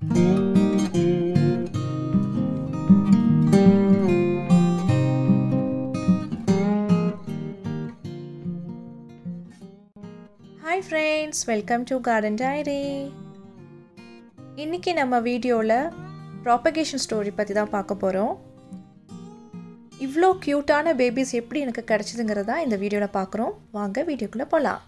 hi friends welcome to garden diary இன்றைக்கி நம்ம வீடியோவில் ப்ராப்பகேஷன் ஸ்டோரி பற்றி தான் பார்க்க போகிறோம் இவ்வளோ க்யூட்டான பேபிஸ் எப்படி எனக்கு கிடச்சிதுங்கிறதா இந்த வீடியோவில் பார்க்குறோம் வாங்க வீடியோக்குள்ளே போகலாம்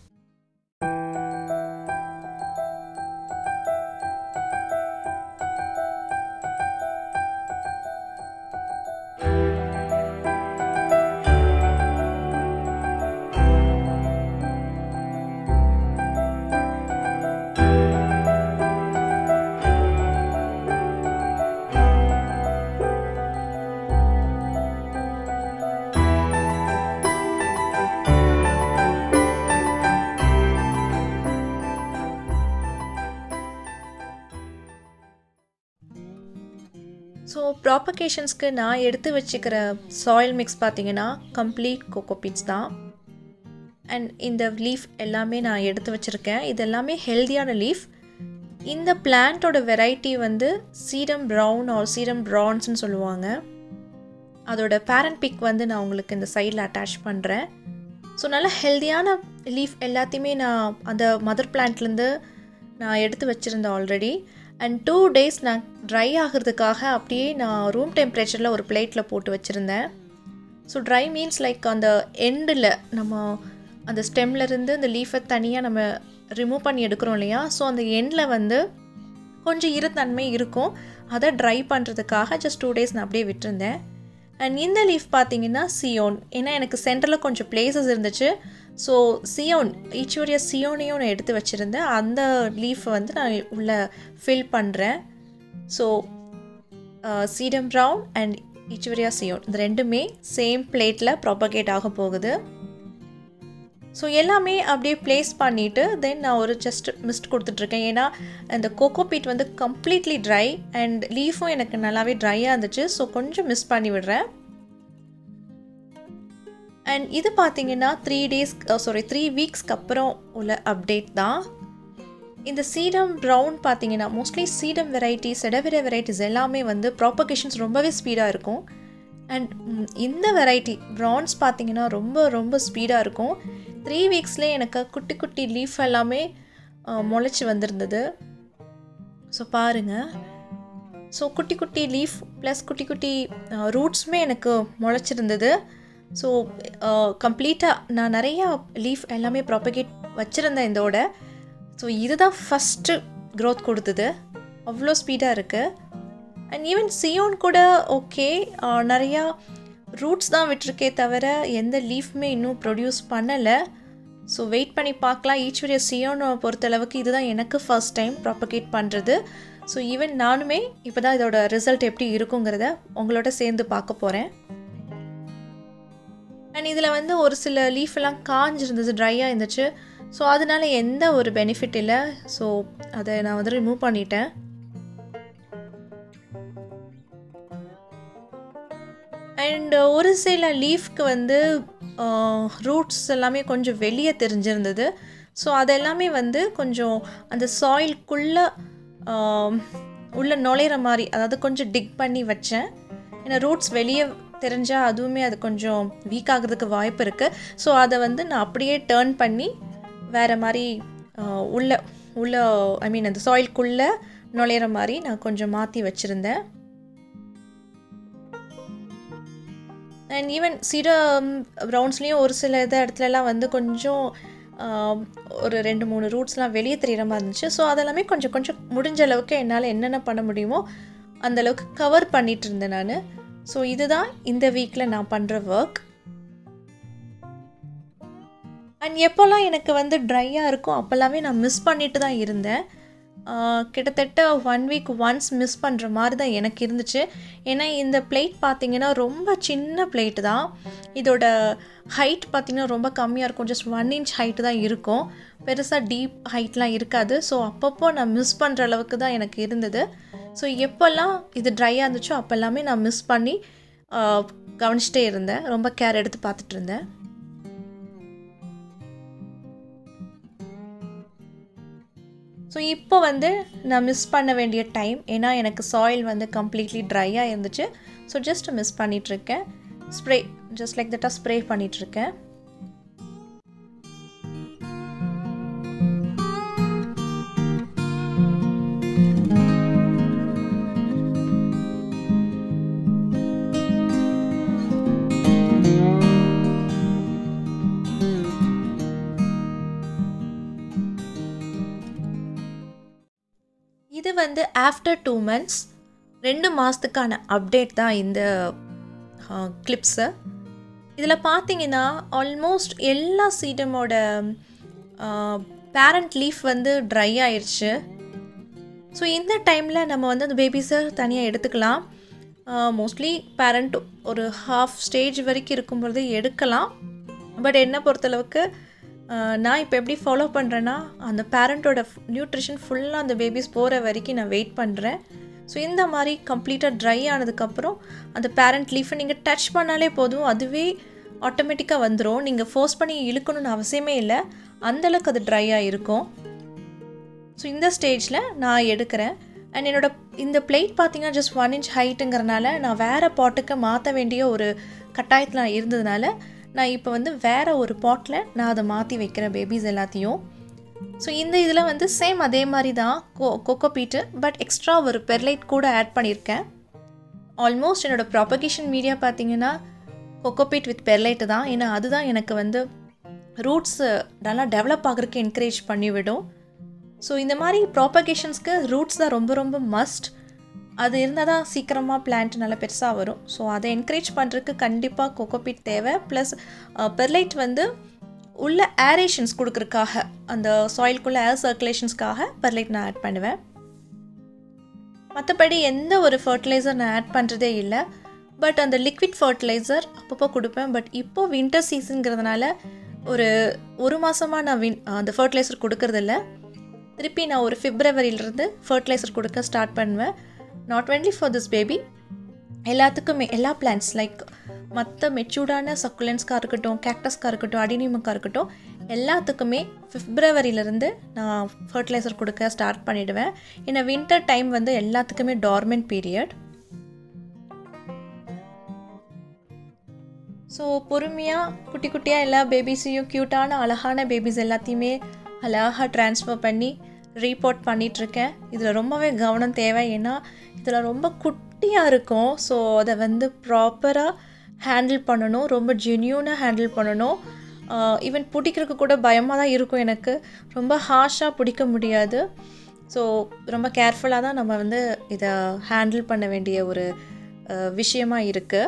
ஸோ ப்ராப்பகேஷன்ஸ்க்கு நான் எடுத்து வச்சுக்கிற சாயில் மிக்ஸ் பார்த்தீங்கன்னா கம்ப்ளீட் கோகோபீட்ஸ் தான் அண்ட் இந்த லீஃப் எல்லாமே நான் எடுத்து வச்சுருக்கேன் இது எல்லாமே ஹெல்த்தியான லீஃப் இந்த பிளான்ட்டோட வெரைட்டி வந்து சீரம் ப்ரௌன் ஆர் சீரம் ப்ரான்ஸ்னு சொல்லுவாங்க அதோட பேரண்ட் பிக் வந்து நான் உங்களுக்கு இந்த சைடில் அட்டாச் பண்ணுறேன் ஸோ நல்ல ஹெல்த்தியான லீஃப் எல்லாத்தையுமே நான் அந்த மதர் பிளான்ட்லேருந்து நான் எடுத்து வச்சுருந்தேன் ஆல்ரெடி அண்ட் டூ டேஸ் நான் ட்ரை ஆகிறதுக்காக அப்படியே நான் ரூம் டெம்பரேச்சரில் ஒரு பிளேட்டில் போட்டு வச்சுருந்தேன் ஸோ ட்ரை மீன்ஸ் லைக் அந்த எண்டில் நம்ம அந்த ஸ்டெம்லேருந்து இந்த லீஃபை தனியாக நம்ம ரிமூவ் பண்ணி எடுக்கிறோம் இல்லையா ஸோ அந்த எண்டில் வந்து கொஞ்சம் ஈரத்தன்மை இருக்கும் அதை ட்ரை பண்ணுறதுக்காக ஜஸ்ட் டூ டேஸ் நான் அப்படியே விட்டுருந்தேன் அண்ட் இந்த லீஃப் பார்த்தீங்கன்னா சியோன் ஏன்னா எனக்கு சென்டரில் கொஞ்சம் பிளேசஸ் இருந்துச்சு ஸோ சியோன் ஈச்சுவரிய சியோனையும் நான் எடுத்து வச்சுருந்தேன் அந்த லீஃபை வந்து நான் உள்ளே ஃபில் பண்ணுறேன் ஸோ சீடம் ப்ரவுன் அண்ட் ஈச்சுவரியா சியோன் இந்த ரெண்டுமே சேம் பிளேட்டில் ப்ராபகேட் ஆக போகுது ஸோ எல்லாமே அப்படியே ப்ளேஸ் பண்ணிவிட்டு தென் நான் ஒரு ஜஸ்ட் மிஸ்ட் கொடுத்துட்ருக்கேன் ஏன்னா அந்த கோகோபீட் வந்து கம்ப்ளீட்லி ட்ரை அண்ட் லீஃபும் எனக்கு நல்லாவே ட்ரையாக இருந்துச்சு ஸோ கொஞ்சம் மிஸ் பண்ணி விடுறேன் அண்ட் இது பார்த்தீங்கன்னா த்ரீ டேஸ் சாரி த்ரீ வீக்ஸ்க்கு அப்புறம் உள்ள அப்டேட் தான் இந்த சீடம் ப்ரௌன் பார்த்தீங்கன்னா மோஸ்ட்லி சீடம் வெரைட்டிஸ் எடவிர வெரைட்டிஸ் எல்லாமே வந்து ப்ராப்பகேஷன்ஸ் ரொம்பவே ஸ்பீடாக இருக்கும் அண்ட் இந்த வெரைட்டி ப்ரான்ஸ் பார்த்தீங்கன்னா ரொம்ப ரொம்ப ஸ்பீடாக இருக்கும் த்ரீ வீக்ஸ்லேயே எனக்கு குட்டி குட்டி லீஃப் எல்லாமே முளைச்சி வந்திருந்தது ஸோ பாருங்கள் ஸோ குட்டி குட்டி லீஃப் ப்ளஸ் குட்டி குட்டி ரூட்ஸுமே எனக்கு முளைச்சிருந்தது ஸோ கம்ப்ளீட்டாக நான் நிறையா லீஃப் எல்லாமே ப்ராப்பகேட் வச்சுருந்தேன் இதோட ஸோ இதுதான் ஃபஸ்ட்டு க்ரோத் கொடுத்தது அவ்வளோ ஸ்பீடாக இருக்குது அண்ட் ஈவன் சியோன் கூட ஓகே நிறையா ரூட்ஸ் தான் விட்டுருக்கே தவிர எந்த லீஃப்மே இன்னும் ப்ரொடியூஸ் பண்ணலை ஸோ வெயிட் பண்ணி பார்க்கலாம் ஈச்சுவரிய சியோனை பொறுத்தளவுக்கு இதுதான் எனக்கு ஃபர்ஸ்ட் டைம் ப்ராப்பகேட் பண்ணுறது ஸோ ஈவன் நானுமே இப்போ தான் இதோட ரிசல்ட் எப்படி இருக்குங்கிறத உங்களோட சேர்ந்து பார்க்க போகிறேன் அண்ட் இதில் வந்து ஒரு சில லீஃப் எல்லாம் காஞ்சிருந்தது ட்ரையாக இருந்துச்சு ஸோ அதனால எந்த ஒரு பெனிஃபிட் இல்லை ஸோ அதை நான் வந்து ரிமூவ் பண்ணிட்டேன் அண்ட் ஒரு சில லீஃப்க்கு வந்து ரூட்ஸ் எல்லாமே கொஞ்சம் வெளியே தெரிஞ்சிருந்தது ஸோ அதெல்லாமே வந்து கொஞ்சம் அந்த சாயில்குள்ளே உள்ள நுழையிற மாதிரி அதாவது கொஞ்சம் டிக் பண்ணி வச்சேன் ஏன்னா ரூட்ஸ் வெளியே தெரிஞ்சால் அதுவுமே அது கொஞ்சம் வீக் ஆகிறதுக்கு வாய்ப்பு இருக்குது ஸோ அதை வந்து நான் அப்படியே டேர்ன் பண்ணி வேறு மாதிரி உள்ள உள்ள ஐ மீன் அந்த சாயில்குள்ளே நுழையிற மாதிரி நான் கொஞ்சம் மாற்றி வச்சுருந்தேன் அண்ட் ஈவன் சீரம் ப்ரௌன்ஸ்லேயும் ஒரு சில இது இடத்துலலாம் வந்து கொஞ்சம் ஒரு ரெண்டு மூணு ரூட்ஸ்லாம் வெளியே தெரிகிற மாதிரி இருந்துச்சு ஸோ அதெல்லாமே கொஞ்சம் கொஞ்சம் முடிஞ்ச அளவுக்கு என்னால் என்னென்ன பண்ண முடியுமோ அந்தளவுக்கு கவர் பண்ணிகிட்டு இருந்தேன் நான் ஸோ இதுதான் இந்த வீக்கில் நான் பண்ணுற ஒர்க் அண்ட் எப்போல்லாம் எனக்கு வந்து ட்ரையாக இருக்கும் அப்போல்லாமே நான் மிஸ் பண்ணிட்டு தான் இருந்தேன் கிட்டத்தட்ட ஒன் வீக் ஒன்ஸ் மிஸ் பண்ணுற மாதிரி தான் எனக்கு இருந்துச்சு ஏன்னா இந்த பிளேட் பார்த்திங்கன்னா ரொம்ப சின்ன பிளேட்டு தான் இதோட ஹைட் பார்த்திங்கன்னா ரொம்ப கம்மியாக இருக்கும் ஜஸ்ட் ஒன் இன்ச் ஹைட்டு தான் இருக்கும் பெருசாக டீப் ஹைட்லாம் இருக்காது ஸோ அப்பப்போ நான் மிஸ் பண்ணுற அளவுக்கு தான் எனக்கு இருந்தது ஸோ எப்போல்லாம் இது ட்ரையாக இருந்துச்சோ அப்போல்லாமே நான் மிஸ் பண்ணி கவனிச்சிட்டே இருந்தேன் ரொம்ப கேர் எடுத்து பார்த்துட்டு இருந்தேன் ஸோ இப்போ வந்து நான் மிஸ் பண்ண வேண்டிய டைம் ஏன்னா எனக்கு சாயில் வந்து கம்ப்ளீட்லி ட்ரையாக இருந்துச்சு ஸோ ஜஸ்ட் மிஸ் பண்ணிகிட்ருக்கேன் ஸ்ப்ரே ஜஸ்ட் லைக் தட்டாக ஸ்ப்ரே பண்ணிகிட்ருக்கேன் இது வந்து ஆஃப்டர் டூ மந்த்ஸ் ரெண்டு மாதத்துக்கான அப்டேட் தான் இந்த கிளிப்ஸு இதில் பார்த்தீங்கன்னா ஆல்மோஸ்ட் எல்லா சீடமோட பேரண்ட் லீஃப் வந்து ட்ரை ஆயிடுச்சு ஸோ இந்த டைமில் நம்ம வந்து அந்த பேபிஸை தனியாக எடுத்துக்கலாம் மோஸ்ட்லி பேரண்ட் ஒரு ஹாஃப் ஸ்டேஜ் வரைக்கும் இருக்கும்பொழுது எடுக்கலாம் பட் என்னை பொறுத்தளவுக்கு நான் இப்போ எப்படி ஃபாலோ பண்ணுறேன்னா அந்த பேரண்ட்டோட நியூட்ரிஷன் ஃபுல்லாக அந்த பேபிஸ் போகிற வரைக்கும் நான் வெயிட் பண்ணுறேன் ஸோ இந்த மாதிரி கம்ப்ளீட்டாக ட்ரை ஆனதுக்கப்புறம் அந்த பேரண்ட் லீஃபை நீங்கள் டச் பண்ணாலே போதும் அதுவே ஆட்டோமேட்டிக்காக வந்துடும் நீங்கள் ஃபோர்ஸ் பண்ணி இழுக்கணும்னு அவசியமே இல்லை அந்தளவுக்கு அது ட்ரையாக இருக்கும் ஸோ இந்த ஸ்டேஜில் நான் எடுக்கிறேன் அண்ட் என்னோடய இந்த பிளேட் பார்த்தீங்கன்னா ஜஸ்ட் ஒன் இன்ச் ஹைட்டுங்கிறனால நான் வேறு பாட்டுக்கு மாற்ற வேண்டிய ஒரு கட்டாயத்தில் நான் இருந்ததுனால நான் இப்போ வந்து வேறு ஒரு பாட்டில் நான் அதை மாற்றி வைக்கிறேன் பேபிஸ் எல்லாத்தையும் ஸோ இந்த இதில் வந்து சேம் அதே மாதிரி தான் co coco peat but extra ஒரு பெர்லைட் கூட ஆட் பண்ணியிருக்கேன் ஆல்மோஸ்ட் என்னோடய ப்ராபகேஷன் மீடியா பார்த்தீங்கன்னா கொக்கோபீட் வித் பெர்லைட்டு தான் ஏன்னா அதுதான் எனக்கு வந்து ரூட்ஸு நல்லா டெவலப் ஆகிறதுக்கு என்கரேஜ் பண்ணிவிடும் ஸோ இந்த மாதிரி ப்ராபகேஷன்ஸ்க்கு ரூட்ஸ் தான் ரொம்ப ரொம்ப மஸ்ட் அது இருந்தால் தான் சீக்கிரமாக பிளான்ட் நல்லா பெருசாக வரும் ஸோ அதை என்கரேஜ் பண்ணுறதுக்கு கண்டிப்பாக கொக்கோபீட் தேவை ப்ளஸ் பெர்லைட் வந்து உள்ள ஏரேஷன்ஸ் கொடுக்குறதுக்காக அந்த சாயில்குள்ளே ஏர் சர்க்குலேஷன்ஸ்க்காக பெர்லைட் நான் ஆட் பண்ணுவேன் மற்றபடி எந்த ஒரு ஃபர்டிலைசர் நான் ஆட் பண்ணுறதே இல்லை பட் அந்த லிக்விட் ஃபர்டிலைசர் அப்பப்போ கொடுப்பேன் பட் இப்போது வின்டர் சீசனுங்கிறதுனால ஒரு ஒரு மாதமாக நான் வின் அந்த ஃபர்டிலைசர் கொடுக்கறதில்ல திருப்பி நான் ஒரு ஃபிப்ரவரியிலேருந்து ஃபர்டிலைசர் கொடுக்க ஸ்டார்ட் பண்ணுவேன் not only for this baby எல்லாத்துக்குமே எல்லா பிளான்ஸ் லைக் மற்ற மெச்சூர்டான சக்குலன்ஸ்க்காக இருக்கட்டும் கேக்டஸ்க்காக இருக்கட்டும் அடினியமுக்காக இருக்கட்டும் எல்லாத்துக்குமே ஃபிப்ரவரியிலேருந்து நான் ஃபர்டிலைசர் கொடுக்க ஸ்டார்ட் பண்ணிவிடுவேன் ஏன்னா வின்டர் டைம் வந்து எல்லாத்துக்குமே டார்மெண்ட் பீரியட் ஸோ பொறுமையாக குட்டி குட்டியாக எல்லா பேபிஸையும் க்யூட்டான அழகான பேபிஸ் எல்லாத்தையுமே அழகாக ட்ரான்ஸ்ஃபர் பண்ணி ரீபோர்ட் பண்ணிகிட்ருக்கேன் இதில் ரொம்பவே கவனம் தேவை ஏன்னா இதில் ரொம்ப குட்டியாக இருக்கும் ஸோ அதை வந்து ப்ராப்பராக ஹேண்டில் பண்ணணும் ரொம்ப ஜென்யூனாக ஹேண்டில் பண்ணணும் ஈவன் பிடிக்கிறதுக்கு கூட பயமாக தான் இருக்கும் எனக்கு ரொம்ப ஹார்ஷாக பிடிக்க முடியாது ஸோ ரொம்ப கேர்ஃபுல்லாக தான் நம்ம வந்து இதை ஹேண்டில் பண்ண வேண்டிய ஒரு விஷயமாக இருக்குது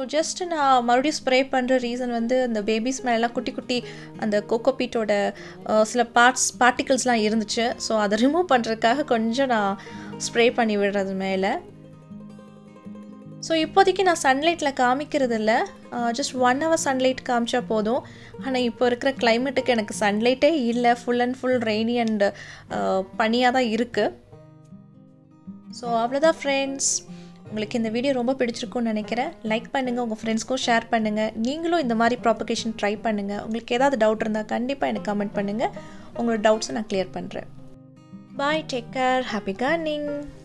ஜஸ்ட் நான் மறுபடியும் ஸ்ப்ரே பண்ணுற ரீசன் வந்து அந்த பேபிஸ் மேலாம் குட்டி குட்டி அந்த கோகோபீட்டோட சில பார்ட்ஸ் பார்ட்டிகல்ஸ்லாம் இருந்துச்சு ஸோ அதை ரிமூவ் பண்ணுறதுக்காக கொஞ்சம் நான் ஸ்ப்ரே பண்ணி விடுறது மேலே ஸோ இப்போதைக்கு நான் சன்லைட்டில் காமிக்கிறது இல்லை ஜஸ்ட் ஒன் ஹவர் சன்லைட் காமிச்சா போதும் ஆனால் இப்போ இருக்கிற கிளைமேட்டுக்கு எனக்கு சன்லைட்டே இல்லை full and full rainy and பனியாக தான் இருக்குது ஸோ அவ்வளோதான் ஃப்ரெண்ட்ஸ் உங்களுக்கு இந்த வீடியோ ரொம்ப பிடிச்சிருக்கும்னு நினைக்கிறேன் லைக் பண்ணுங்கள் உங்கள் ஃப்ரெண்ட்ஸ்க்கும் ஷேர் பண்ணுங்கள் நீங்களும் இந்த மாதிரி ப்ராப்பகேஷன் ட்ரை பண்ணுங்கள் உங்களுக்கு ஏதாவது டவுட் இருந்தால் கண்டிப்பாக எனக்கு கமெண்ட் பண்ணுங்கள் உங்களோட டவுட்ஸை நான் கிளியர் பண்ணுறேன் bye take care happy Corning